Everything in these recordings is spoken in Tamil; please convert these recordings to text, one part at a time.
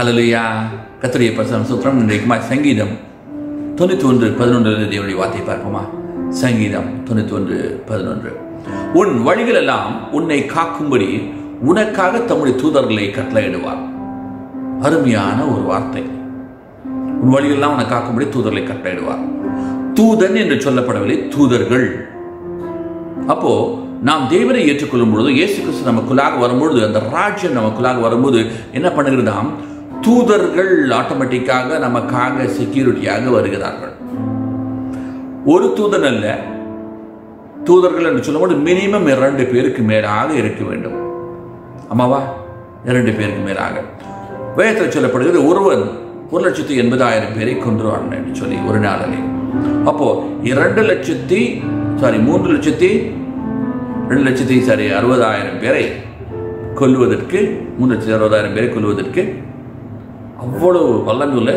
ஹலலுயா கத்திரிய பிரசனம் சூத்திரம் இன்றைக்குமா சங்கீதம் தொண்ணூற்றி ஒன்று பதினொன்று தேவனுடைய வார்த்தை பார்ப்போமா சங்கீதம் தொண்ணூற்றி ஒன்று பதினொன்று உன் வழிகளெல்லாம் உன்னை காக்கும்படி உனக்காக தம்முடைய தூதர்களை கட்டளையிடுவார் அருமையான ஒரு வார்த்தை உன் வழிகளெல்லாம் உன்னை காக்கும்படி தூதர்களை கட்டளையிடுவார் தூதன் என்று சொல்லப்படவில்லை தூதர்கள் அப்போ நாம் தேவனை ஏற்றுக்கொள்ளும் பொழுது இயேசு கிறிஸ்து நமக்குள்ளாக வரும்பொழுது அந்த ராஜ்யம் நமக்குள்ளாக வரும்போது என்ன பண்ணுகிறதாம் தூதர்கள் ஆட்டோமேட்டிக்காக நமக்காக செக்யூரிட்டியாக வருகிறார்கள் ஒரு தூதன் அல்ல தூதர்கள் என்று சொல்லும்போது மினிமம் இரண்டு பேருக்கு மேலாக இருக்க வேண்டும் ஆமாவா இரண்டு பேருக்கு மேலாக வேதத்தில் சொல்லப்படுகிறது ஒருவன் ஒரு லட்சத்தி எண்பதாயிரம் பேரை கொன்றுவான் என்று சொல்லி ஒரு நாளிலே அப்போ இரண்டு லட்சத்தி சாரி மூன்று லட்சத்தி ரெண்டு லட்சத்தி சாரி அறுபதாயிரம் பேரை கொல்லுவதற்கு மூணு லட்சத்தி அறுபதாயிரம் பேரை கொல்லுவதற்கு அவ்வளவு வல்லமையுள்ள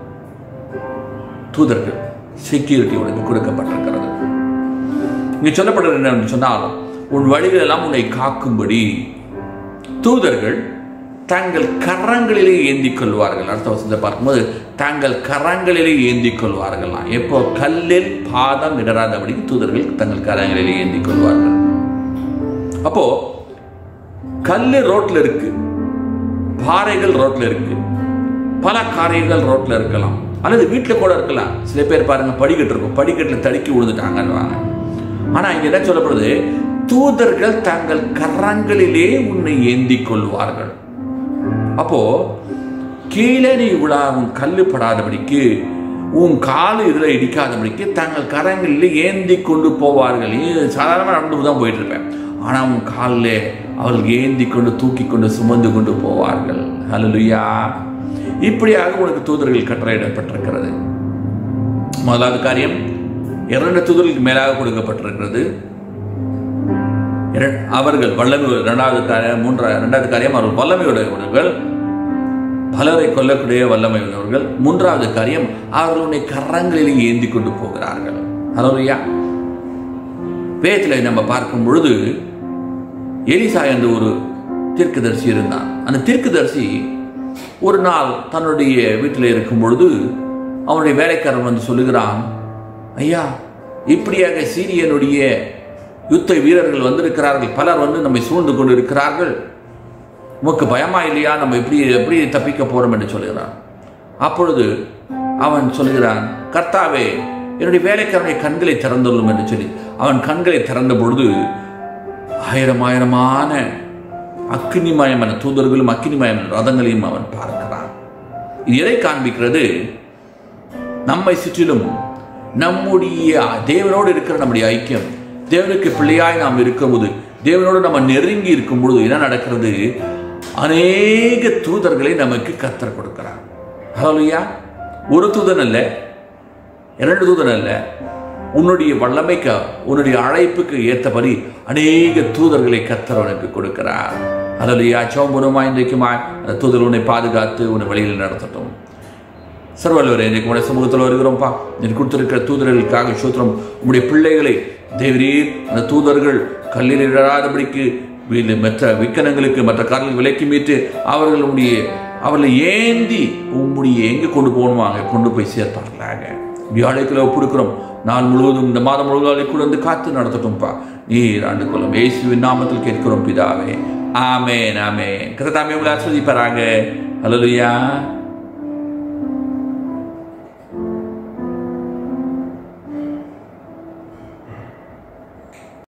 தூதர்கள் செக்யூரிட்டி உனக்கு கொடுக்கப்பட்டிருக்கிறது இங்கே சொல்லப்படுறது என்ன சொன்னால் உன் வழிகள் எல்லாம் உன்னை காக்கும்படி தூதர்கள் தங்கள் கரங்களிலே ஏந்தி கொள்வார்கள் அடுத்த வசனத்தை பார்க்கும்போது தங்கள் கரங்களிலே ஏந்தி கொள்வார்களாம் எப்போ கல்லில் பாதம் இடராதபடி தூதர்கள் தங்கள் கரங்களிலே ஏந்தி கொள்வார்கள் அப்போ கல்லு ரோட்ல இருக்கு பாறைகள் ரோட்ல இருக்கு பல காரியங்கள் ரோட்ல இருக்கலாம் அல்லது வீட்டில் கூட இருக்கலாம் சில பேர் பாருங்க படிக்கட்டு இருக்கும் படிக்கட்டில் தடுக்கி விழுந்துட்டாங்கன்னு ஆனா இங்க என்ன சொல்லப்படுது தூதர்கள் தங்கள் கரங்களிலே உன்னை ஏந்தி கொள்வார்கள் அப்போ கீழே நீ விழா உன் கல்லு படாதபடிக்கு உன் காலு இதில் இடிக்காதபடிக்கு தங்கள் கரங்களிலே ஏந்தி கொண்டு போவார்கள் நீ சாதாரணமாக நடந்து தான் போயிட்டு இருப்பேன் ஆனால் உன் காலில் அவர்கள் ஏந்தி கொண்டு தூக்கி கொண்டு சுமந்து கொண்டு போவார்கள் ஹலலுயா இப்படியாக உனக்கு தூதர்கள் கட்டளையிடப்பட்டிருக்கிறது முதலாவது காரியம் இரண்டு தூதர்களுக்கு மேலாக கொடுக்கப்பட்டிருக்கிறது அவர்கள் வல்லமை இரண்டாவது காரியம் மூன்றாவது இரண்டாவது காரியம் அவர்கள் வல்லமை உடையவர்கள் பலரை கொல்லக்கூடிய வல்லமை உள்ளவர்கள் மூன்றாவது காரியம் அவர்களுடைய கரங்களில் ஏந்தி கொண்டு போகிறார்கள் ஹலோயா வேதத்தில் நம்ம பார்க்கும் பொழுது எலிசா என்ற ஒரு தீர்க்கதரிசி இருந்தான் அந்த தீர்க்கதரிசி ஒரு நாள் தன்னுடைய வீட்டில் இருக்கும் பொழுது அவனுடைய வேலைக்காரன் வந்து சொல்லுகிறான் ஐயா இப்படியாக சீரியனுடைய யுத்த வீரர்கள் வந்திருக்கிறார்கள் பலர் வந்து நம்மை சூழ்ந்து கொண்டு இருக்கிறார்கள் உமக்கு பயமா இல்லையா நம்ம எப்படி எப்படி தப்பிக்க போறோம் என்று சொல்லுகிறான் அப்பொழுது அவன் சொல்லுகிறான் கர்த்தாவே என்னுடைய வேலைக்காரனுடைய கண்களை திறந்துள்ளும் என்று சொல்லி அவன் கண்களை திறந்த பொழுது ஆயிரம் ஆயிரமான அக்னிமயமான தூதர்களும் அக்னிமயமான ரதங்களையும் அவன் பார்க்கிறான் இது எதை காண்பிக்கிறது நம்மை சுற்றிலும் நம்முடைய தேவனோடு இருக்கிற நம்முடைய ஐக்கியம் தேவனுக்கு பிள்ளையாய் நாம் இருக்கும்போது தேவனோடு நம்ம நெருங்கி இருக்கும் பொழுது என்ன நடக்கிறது அநேக தூதர்களை நமக்கு கத்தர் கொடுக்கிறார் ஹலோயா ஒரு தூதன் அல்ல இரண்டு தூதன் அல்ல உன்னுடைய வல்லமைக்கு உன்னுடைய அழைப்புக்கு ஏற்றபடி அநேக தூதர்களை கத்தர் உனக்கு கொடுக்கிறார் ஹலோயா சோம்புரமா இன்றைக்குமா அந்த தூதர் உன்னை பாதுகாத்து உன்னை வழியில் நடத்தட்டும் சர்வல்வரே இன்றைக்கு உடைய சமூகத்தில் வருகிறோம்ப்பா நீ கொடுத்திருக்கிற தூதர்களுக்காக சூத்திரம் உங்களுடைய பிள்ளைகளை தேவரீர் அந்த தூதர்கள் கல்லில் இடாதபடிக்கு மற்ற விக்கனங்களுக்கு மற்ற காரணங்கள் விலைக்கு மீட்டு அவர்களுடைய அவர்களை ஏந்தி உம்முடைய எங்கே கொண்டு போகணுமாங்க கொண்டு போய் சேர்ப்பார்களாக வியாழைக்குள்ள ஒப்புடுக்கிறோம் நாள் முழுவதும் இந்த மாதம் முழுவதும் கூட வந்து காத்து நடத்தட்டும்ப்பா நீர் ஆண்டு கொள்ளும் இயேசுவின் நாமத்தில் கேட்கிறோம் பிதாவே ஆமேன் ஆமேன் கதை தாமே உங்களை ஆஸ்வதிப்பாராங்க ஹலோயா